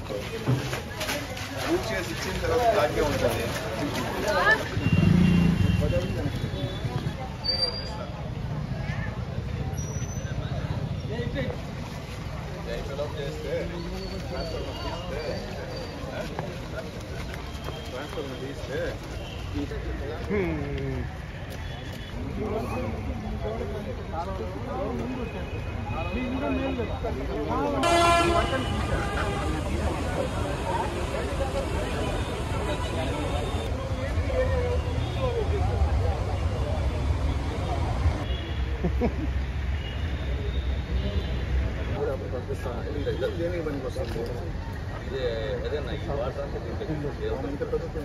అనుకో పూజ చేసి ఇచ్చిన తర్వాత దాకే ఉంటుంది ఎంవెలప్ చేస్తే ట్రాన్స్ఫర్ తీస్తే ట్రాన్స్ఫర్ తీస్తే కూడా అప్పుడు పంపిస్తాను ఇది దేనికి పనికి వస్తుంది ఇంత ప్రభుత్వం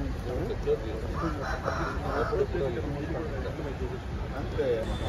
అంతే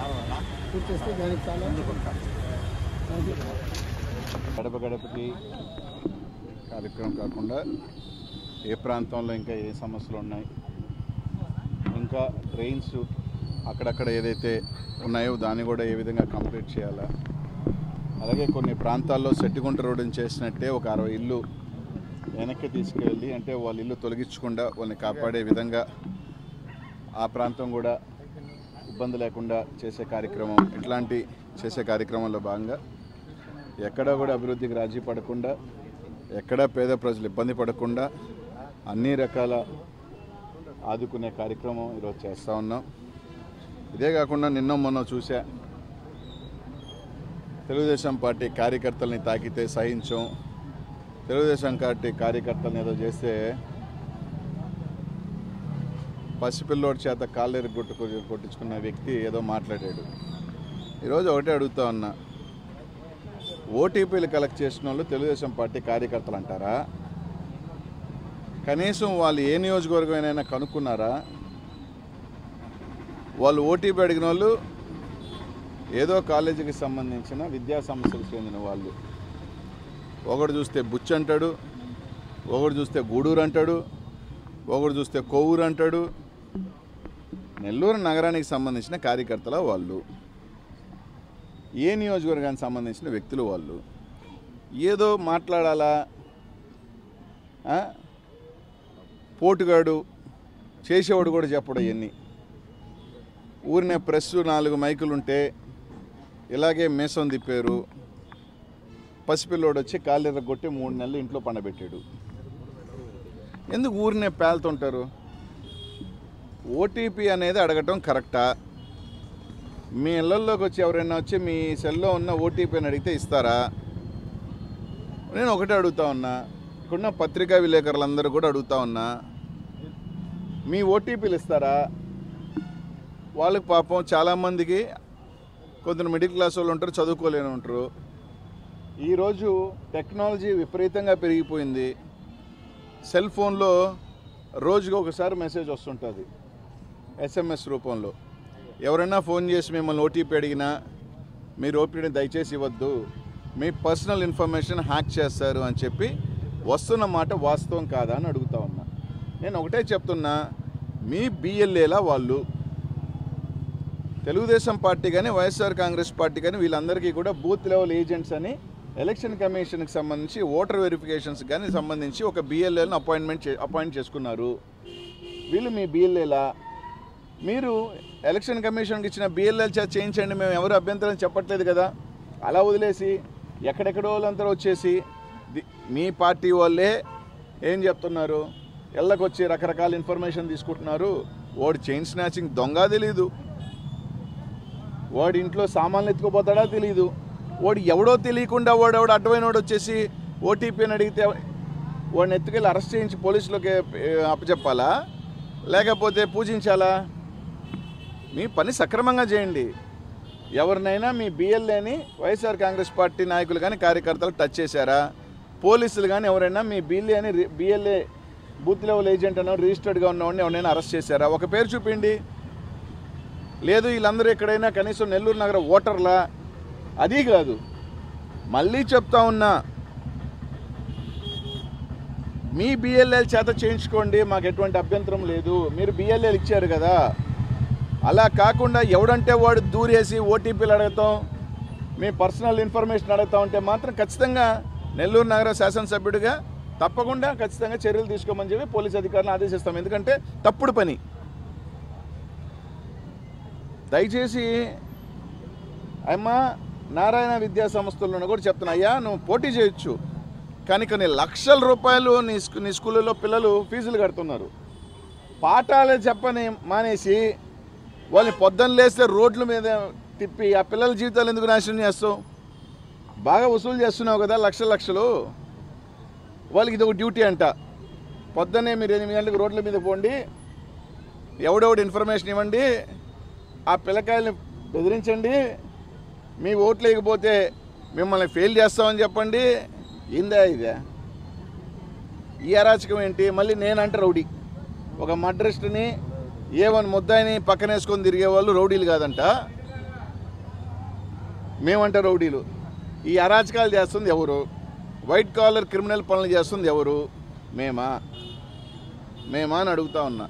గడప గడపకి కార్యక్రమం కాకుండా ఏ ప్రాంతంలో ఇంకా ఏ సమస్యలు ఉన్నాయి ఇంకా ట్రైన్స్ అక్కడక్కడ ఏదైతే ఉన్నాయో దాన్ని కూడా ఏ విధంగా కంప్లీట్ చేయాలా అలాగే కొన్ని ప్రాంతాల్లో సెట్టిగుంట రోడ్డుని చేసినట్టే ఒక అరవై ఇల్లు వెనక్కి తీసుకెళ్ళి అంటే వాళ్ళ ఇల్లు తొలగించకుండా వాళ్ళని కాపాడే విధంగా ఆ ప్రాంతం కూడా ఇబ్బంది లేకుండా చేసే కార్యక్రమం ఇట్లాంటి చేసే కార్యక్రమంలో భాగంగా ఎక్కడా కూడా అభివృద్ధికి రాజీ పడకుండా ఎక్కడా పేద ప్రజలు ఇబ్బంది పడకుండా అన్ని రకాల ఆదుకునే కార్యక్రమం ఈరోజు చేస్తూ ఉన్నాం ఇదే కాకుండా నిన్న మొన్న చూసా తెలుగుదేశం పార్టీ కార్యకర్తల్ని తాకితే సహించం తెలుగుదేశం పార్టీ కార్యకర్తలను ఏదో చేస్తే పసిపిల్లోడి చేత కాళ్ళేరు కొట్టుకు కొట్టించుకున్న వ్యక్తి ఏదో మాట్లాడాడు ఈరోజు ఒకటే అడుగుతా ఉన్నా ఓటీపీలు కలెక్ట్ చేసిన వాళ్ళు తెలుగుదేశం పార్టీ కార్యకర్తలు అంటారా కనీసం వాళ్ళు ఏ నియోజకవర్గమైనా కనుక్కున్నారా వాళ్ళు ఓటీపీ అడిగిన వాళ్ళు ఏదో కాలేజీకి సంబంధించిన విద్యా సంస్థలకు చెందిన వాళ్ళు ఒకడు చూస్తే బుచ్చ అంటాడు ఒకడు చూస్తే గూడూరు అంటాడు ఒకడు చూస్తే కొవ్వూరు అంటాడు నెల్లూరు నగరానికి సంబంధించిన కార్యకర్తల వాళ్ళు ఏ నియోజకవర్గానికి సంబంధించిన వ్యక్తులు వాళ్ళు ఏదో మాట్లాడాలా ఆ? పోటుగాడు చేసేవాడు కూడా చెప్పడం ఇవన్నీ ఊరినే ప్రెస్ నాలుగు మైకులు ఉంటే ఇలాగే మేసం తిప్పారు పసిపిల్లోడు వచ్చి కాళ్ళెర్ర కొట్టి మూడు నెలలు ఇంట్లో పండబెట్టాడు ఎందుకు ఊరినే పేలుతుంటారు ఓటీపీ అనేది అడగటం కరెక్టా మీ ఇళ్ళల్లోకి వచ్చి ఎవరైనా వచ్చి మీ సెల్లో ఉన్న ఓటీపీని అడిగితే ఇస్తారా నేను ఒకటే అడుగుతా ఉన్నా ఇక్కడున్న పత్రికా విలేకరులందరూ కూడా అడుగుతా ఉన్నా మీ ఓటీపీలు ఇస్తారా వాళ్ళకి పాపం చాలామందికి కొందరు మిడిల్ క్లాస్ వాళ్ళు ఉంటారు చదువుకోలేని ఉంటారు ఈరోజు టెక్నాలజీ విపరీతంగా పెరిగిపోయింది సెల్ ఫోన్లో రోజుకి ఒకసారి మెసేజ్ వస్తుంటుంది ఎస్ఎంఎస్ రూపంలో ఎవరైనా ఫోన్ చేసి మిమ్మల్ని ఓటీపీ అడిగినా మీరు ఓటీపీని దయచేసి ఇవ్వద్దు మీ పర్సనల్ ఇన్ఫర్మేషన్ హ్యాక్ చేస్తారు అని చెప్పి వస్తున్న మాట వాస్తవం కాదా అని అడుగుతా ఉన్నా నేను ఒకటే చెప్తున్నా మీ బిఎల్ఏలా వాళ్ళు తెలుగుదేశం పార్టీ కానీ వైఎస్ఆర్ కాంగ్రెస్ పార్టీ కానీ వీళ్ళందరికీ కూడా బూత్ లెవెల్ ఏజెంట్స్ అని ఎలక్షన్ కమిషన్కి సంబంధించి ఓటర్ వెరిఫికేషన్స్ కానీ సంబంధించి ఒక బిఎల్ఏలను అపాయింట్మెంట్ చే అపాయింట్ చేసుకున్నారు వీళ్ళు మీ బిఎల్ఏలా మీరు ఎలక్షన్ కమిషన్కి ఇచ్చిన బిఎల్ఎల్ చేత చేయించండి మేము ఎవరు అభ్యంతరం చెప్పట్లేదు కదా అలా వదిలేసి ఎక్కడెక్కడో వాళ్ళంతా వచ్చేసి ది- మీ పార్టీ వాళ్ళే ఏం చెప్తున్నారు ఎళ్ళకొచ్చి రకరకాల ఇన్ఫర్మేషన్ తీసుకుంటున్నారు వాడు చైన్ స్నాచింగ్ దొంగ తెలీదు వాడి ఇంట్లో సామాన్లు ఎత్తుకుపోతాడా తెలియదు వాడు ఎవడో తెలియకుండా వాడు ఎవడో అడ్డమైన వాడు వచ్చేసి ఓటీపీని అడిగితే వాడిని ఎత్తుకెళ్ళి అరెస్ట్ చేయించి పోలీసులకి ఏ, అప్పచెప్పాలా లేకపోతే పూజించాలా మీ పని సక్రమంగా చేయండి ఎవరినైనా మీ బిఎల్ఏని వైఎస్ఆర్ కాంగ్రెస్ పార్టీ నాయకులు కానీ కార్యకర్తలు టచ్ చేశారా పోలీసులు కానీ ఎవరైనా మీ బిఎల్ఏని బిఎల్ఏ బూత్ లెవెల్ ఏజెంట్ అన్న రిజిస్టర్డ్గా ఉన్నవాడిని ఎవరైనా అరెస్ట్ చేశారా ఒక పేరు చూపిండి లేదు వీళ్ళందరూ ఎక్కడైనా కనీసం నెల్లూరు నగర ఓటర్లా అది కాదు మళ్ళీ చెప్తా ఉన్నా మీ బిఎల్ఎల్ చేత చేయించుకోండి మాకు ఎటువంటి అభ్యంతరం లేదు మీరు బిఎల్ఎల్ ఇచ్చారు కదా అలా కాకుండా ఎవడంటే వాడు దూరేసి ఓటీపీలు అడగతాం మీ పర్సనల్ ఇన్ఫర్మేషన్ అడుగుతా ఉంటే మాత్రం ఖచ్చితంగా నెల్లూరు నగర శాసనసభ్యుడిగా తప్పకుండా ఖచ్చితంగా చర్యలు తీసుకోమని చెప్పి పోలీస్ అధికారులను ఆదేశిస్తాం ఎందుకంటే తప్పుడు పని దయచేసి అమ్మ నారాయణ విద్యా సంస్థలను కూడా చెప్తున్నా అయ్యా నువ్వు పోటీ చేయొచ్చు కానీ కొన్ని లక్షల రూపాయలు నీ స్కూ నీ స్కూళ్ళలో పిల్లలు ఫీజులు కడుతున్నారు పాఠాలు చెప్పని మానేసి వాళ్ళని పొద్దున్న లేస్తే రోడ్ల మీద తిప్పి ఆ పిల్లల జీవితాలు ఎందుకు నాశనం చేస్తావు బాగా వసూలు చేస్తున్నావు కదా లక్షల లక్షలు వాళ్ళకి ఇది ఒక డ్యూటీ అంట పొద్దున్నే మీరు ఎనిమిది గంటలకు రోడ్ల మీద పోండి ఎవడెవడు ఇన్ఫర్మేషన్ ఇవ్వండి ఆ పిల్లకాయల్ని బెదిరించండి మీ ఓట్లు లేకపోతే మిమ్మల్ని ఫెయిల్ చేస్తామని చెప్పండి ఇందా ఇదే ఈ అరాచకం ఏంటి మళ్ళీ నేనంటే రౌడీ ఒక మడ్రిస్ట్ని ఏమని ముద్దాయిని పక్కనేసుకొని తిరిగే వాళ్ళు రౌడీలు కాదంట మేమంటే రౌడీలు ఈ అరాచకాలు చేస్తుంది ఎవరు వైట్ కాలర్ క్రిమినల్ పనులు చేస్తుంది ఎవరు మేమా మేమా అని అడుగుతా ఉన్నా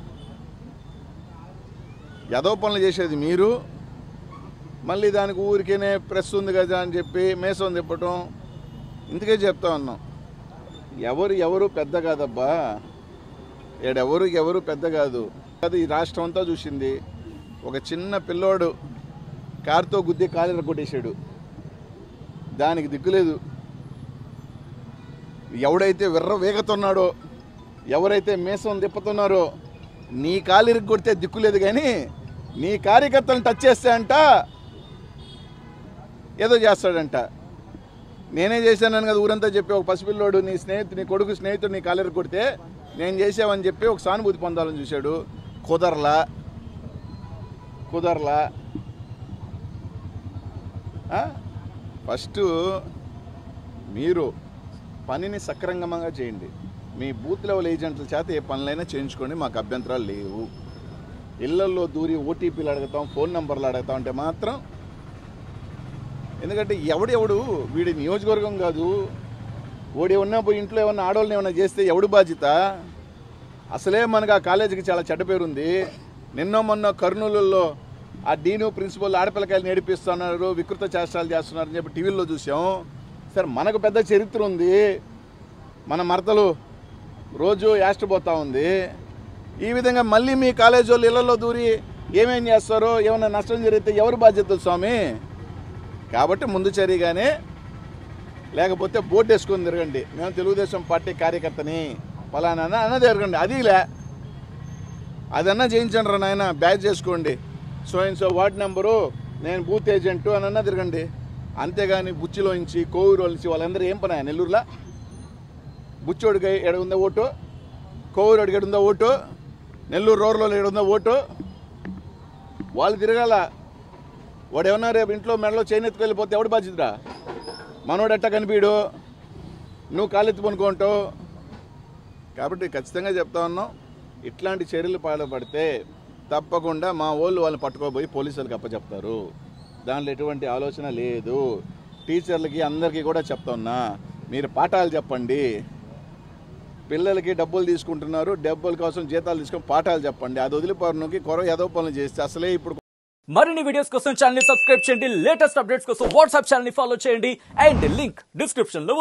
యదో పనులు చేసేది మీరు మళ్ళీ దానికి ఊరికేనే ప్రెస్ ఉంది కదా అని చెప్పి మేసం తిప్పటం ఇందుకే చెప్తా ఉన్నాం ఎవరు ఎవరు పెద్ద కాదబ్బా ఏడెవరు ఎవరు పెద్ద కాదు అది ఈ రాష్ట్రం అంతా చూసింది ఒక చిన్న పిల్లోడు కారుతో గుద్ది కాలు కొట్టేశాడు దానికి దిక్కులేదు ఎవడైతే విర్ర వేగతున్నాడో ఎవరైతే మీసం తిప్పుతున్నారో నీ కాలిరికి కొడితే దిక్కులేదు కానీ నీ కార్యకర్తలను టచ్ చేస్తే అంట ఏదో చేస్తాడంట నేనే చేశానని కదా ఊరంతా చెప్పి ఒక పసిపిల్లోడు నీ స్నేహితుడు నీ కొడుకు స్నేహితుడు నీ కాలిరికి కొడితే నేను చేసావని చెప్పి ఒక సానుభూతి పొందాలని చూశాడు కుదరలా కుదరలా ఆ? ఫస్ట్ మీరు పనిని సక్రమంగా చేయండి మీ బూత్ లెవెల్ ఏజెంట్ల చేత ఏ పనులైనా చేయించుకోండి మాకు అభ్యంతరాలు లేవు ఇళ్లల్లో దూరి ఓటీపీలు అడుగుతాం ఫోన్ నెంబర్లు అడుగుతాం అంటే మాత్రం ఎందుకంటే ఎవడెవడు వీడి నియోజకవర్గం కాదు ఓడి ఏమన్నా పోయి ఇంట్లో ఏమన్నా ఆడవాళ్ళని ఏమన్నా చేస్తే ఎవడు బాధ్యత అసలే మనకు ఆ కాలేజీకి చాలా చెడ్డ పేరు ఉంది నిన్న మొన్న కర్నూలులో ఆ డీను ప్రిన్సిపల్ ఆడపిల్లకాయలు నేర్పిస్తున్నారు వికృత చేష్టాలు చేస్తున్నారు అని చెప్పి టీవీలో చూసాం సరే మనకు పెద్ద చరిత్ర ఉంది మన మరతలు రోజు యాస్టపోతూ ఉంది ఈ విధంగా మళ్ళీ మీ కాలేజ్ వాళ్ళు ఇళ్లలో దూరి ఏమేం చేస్తారో ఏమైనా నష్టం జరిగితే ఎవరు బాధ్యతలు స్వామి కాబట్టి ముందు చర్యగానే లేకపోతే బోర్డు వేసుకొని తిరగండి మేము తెలుగుదేశం పార్టీ కార్యకర్తని పలానా అన్న తిరగండి అదిలే అదన్నా చేయించండి రా నాయన బ్యాచ్ చేసుకోండి so and so ward number నేను బూత్ ఏజెంటు అని అన్నా తిరగండి అంతేగాని బుచ్చిలోంచి కోవూరులోంచి వాళ్ళందరూ ఏం పని నెల్లూరులో బుచ్చోడికి ఎడ ఉందా ఓటు కోవూరుడికి ఎడ ఉందా ఓటు నెల్లూరు రోడ్లో ఎడ ఉందా ఓటు వాళ్ళు తిరగాల వాడు ఏమన్నా రేపు ఇంట్లో మెడలో చైన్ ఎత్తుకు వెళ్ళిపోతే ఎవడు బాధ్యతరా మనోడు ఎట్టా కనిపించడు నువ్వు కాలెత్తి పనుకుంటావు కాబట్టి ఖచ్చితంగా చెప్తా ఉన్నాం ఇట్లాంటి చర్యలు పాల్పడితే తప్పకుండా మా వాళ్ళు వాళ్ళని పట్టుకోబోయి పోలీసులకు అప్పచెప్తారు దాంట్లో ఎటువంటి ఆలోచన లేదు టీచర్లకి అందరికీ కూడా చెప్తా ఉన్నా మీరు పాఠాలు చెప్పండి పిల్లలకి డబ్బులు తీసుకుంటున్నారు డబ్బుల కోసం జీతాలు తీసుకొని పాఠాలు చెప్పండి అది వదిలిపోరుకి కొర ఏదో పనులు చేస్తే అసలే ఇప్పుడు మరిన్ని వీడియోస్ కోసం ఛానల్ ని సబ్స్క్రైబ్ చేయండి లేటెస్ట్ అప్డేట్స్ కోసం వాట్సాప్ ఛానల్ ని ఫాలో చేయండి అండ్ లింక్ డిస్క్రిప్షన్ లో